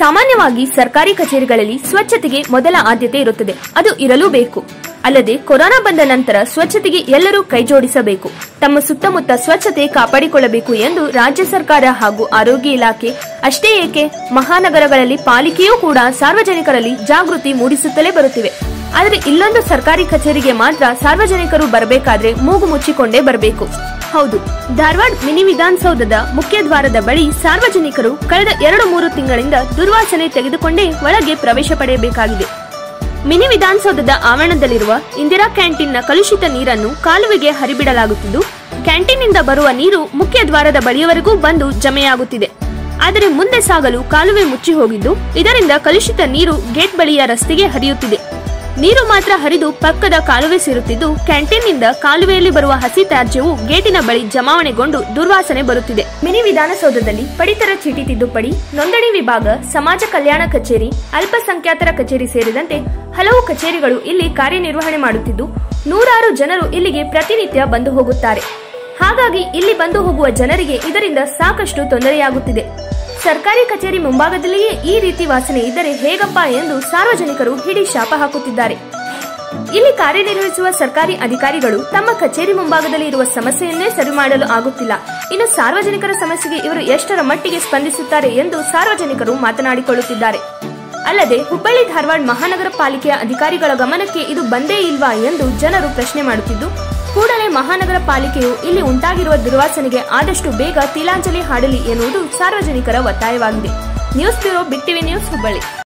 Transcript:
ಸಾಮಾನ್ಯವಾಗಿ ಸರ್ಕಾರಿ ಕಚೇರಿಗಳಲ್ಲಿ ಸ್ವಚ್ಛತೆಗೆ ಮೊದಲ ಆದ್ಯತೆ ಇರುತ್ತದೆ ಅದು ಇರಲೂ ಬೇಕು ಅಲ್ಲದೆ ಕೊರೋನಾ ಬಂದ ನಂತರ ಸ್ವಚ್ಛತೆಗೆ ಎಲ್ಲರೂ ಕೈಜೋಡಿಸಬೇಕು ತಮ್ಮ ಸುತ್ತಮುತ್ತ ಸ್ವಚ್ಛತೆ ಕಾಪಾಡಿಕೊಳ್ಳಬೇಕು ಎಂದು ರಾಜ್ಯ ಸರ್ಕಾರ ಹಾಗೂ ಆರೋಗ್ಯ ಇಲಾಖೆ ಅಷ್ಟೇ ಏಕೆ ಮಹಾನಗರಗಳಲ್ಲಿ ಪಾಲಿಕೆಯೂ ಕೂಡ ಸಾರ್ವಜನಿಕರಲ್ಲಿ ಜಾಗೃತಿ ಮೂಡಿಸುತ್ತಲೇ ಬರುತ್ತಿವೆ ಆದರೆ ಇಲ್ಲೊಂದು ಸರ್ಕಾರಿ ಕಚೇರಿಗೆ ಮಾತ್ರ ಸಾರ್ವಜನಿಕರು ಬರಬೇಕಾದ್ರೆ ಮೂಗು ಮುಚ್ಚಿಕೊಂಡೇ ಬರಬೇಕು ಹೌದು ಧಾರವಾಡ ಮಿನಿ ವಿಧಾನಸೌಧದ ಮುಖ್ಯ ದ್ವಾರದ ಬಳಿ ಸಾರ್ವಜನಿಕರು ಕಳೆದ ಎರಡು ಮೂರು ತಿಂಗಳಿಂದ ದುರ್ವಾಸನೆ ತೆಗೆದುಕೊಂಡೇ ಒಳಗೆ ಪ್ರವೇಶ ಪಡೆಯಬೇಕಾಗಿದೆ ಮಿನಿ ವಿಧಾನಸೌಧದ ಆವರಣದಲ್ಲಿರುವ ಇಂದಿರಾ ಕ್ಯಾಂಟೀನ್ನ ಕಲುಷಿತ ನೀರನ್ನು ಕಾಲುವೆಗೆ ಹರಿಬಿಡಲಾಗುತ್ತಿದ್ದು ಕ್ಯಾಂಟೀನ್ನಿಂದ ಬರುವ ನೀರು ಮುಖ್ಯ ದ್ವಾರದ ಬಳಿಯವರೆಗೂ ಬಂದು ಜಮೆಯಾಗುತ್ತಿದೆ ಆದರೆ ಮುಂದೆ ಸಾಗಲು ಕಾಲುವೆ ಮುಚ್ಚಿ ಹೋಗಿದ್ದು ಇದರಿಂದ ಕಲುಷಿತ ನೀರು ಗೇಟ್ ಬಳಿಯ ರಸ್ತೆಗೆ ಹರಿಯುತ್ತಿದೆ ನೀರು ಮಾತ್ರ ಹರಿದು ಪಕ್ಕದ ಕಾಲುವೆ ಸೇರುತ್ತಿದ್ದು ಕ್ಯಾಂಟೀನ್ನಿಂದ ಕಾಲುವೆಯಲ್ಲಿ ಬರುವ ಹಸಿ ತ್ಯಾಜ್ಯವು ಗೇಟಿನ ಬಳಿ ಜಮಾವಣೆಗೊಂಡು ದುರ್ವಾಸನೆ ಬರುತ್ತಿದೆ ಮಿನಿ ವಿಧಾನಸೌಧದಲ್ಲಿ ಪಡಿತರ ಚೀಟಿ ತಿದ್ದುಪಡಿ ನೋಂದಣಿ ವಿಭಾಗ ಸಮಾಜ ಕಲ್ಯಾಣ ಕಚೇರಿ ಅಲ್ಪಸಂಖ್ಯಾತರ ಕಚೇರಿ ಸೇರಿದಂತೆ ಹಲವು ಕಚೇರಿಗಳು ಇಲ್ಲಿ ಕಾರ್ಯನಿರ್ವಹಣೆ ಮಾಡುತ್ತಿದ್ದು ನೂರಾರು ಜನರು ಇಲ್ಲಿಗೆ ಪ್ರತಿನಿತ್ಯ ಬಂದು ಹೋಗುತ್ತಾರೆ ಹಾಗಾಗಿ ಇಲ್ಲಿ ಬಂದು ಹೋಗುವ ಜನರಿಗೆ ಇದರಿಂದ ಸಾಕಷ್ಟು ತೊಂದರೆಯಾಗುತ್ತಿದೆ ಸರ್ಕಾರಿ ಕಚೇರಿ ಮುಂಭಾಗದಲ್ಲಿಯೇ ಈ ರೀತಿ ವಾಸನೆ ಇದ್ದರೆ ಹೇಗಪ್ಪ ಎಂದು ಸಾರ್ವಜನಿಕರು ಹಿಡಿ ಶಾಪ ಹಾಕುತ್ತಿದ್ದಾರೆ ಇಲ್ಲಿ ಕಾರ್ಯನಿರ್ವಹಿಸುವ ಸರ್ಕಾರಿ ಅಧಿಕಾರಿಗಳು ತಮ್ಮ ಕಚೇರಿ ಮುಂಭಾಗದಲ್ಲಿ ಇರುವ ಸಮಸ್ಯೆಯನ್ನೇ ಸರಿ ಮಾಡಲು ಆಗುತ್ತಿಲ್ಲ ಇನ್ನು ಸಾರ್ವಜನಿಕರ ಸಮಸ್ಯೆಗೆ ಇವರು ಎಷ್ಟರ ಮಟ್ಟಿಗೆ ಸ್ಪಂದಿಸುತ್ತಾರೆ ಎಂದು ಸಾರ್ವಜನಿಕರು ಮಾತನಾಡಿಕೊಳ್ಳುತ್ತಿದ್ದಾರೆ ಅಲ್ಲದೆ ಹುಬ್ಬಳ್ಳಿ ಧಾರವಾಡ ಮಹಾನಗರ ಪಾಲಿಕೆಯ ಅಧಿಕಾರಿಗಳ ಗಮನಕ್ಕೆ ಇದು ಬಂದೇ ಇಲ್ವಾ ಎಂದು ಜನರು ಪ್ರಶ್ನೆ ಮಾಡುತ್ತಿದ್ದು ಕೂಡಲೇ ಮಹಾನಗರ ಪಾಲಿಕೆಯು ಇಲ್ಲಿ ಉಂಟಾಗಿರುವ ದುರ್ವಾಸನೆಗೆ ಆದಷ್ಟು ಬೇಗ ತಿಲಾಂಜಲಿ ಹಾಡಲಿ ಎನ್ನುವುದು ಸಾರ್ವಜನಿಕರ ಒತ್ತಾಯವಾಗಿದೆ news bureau big TV news Hubballi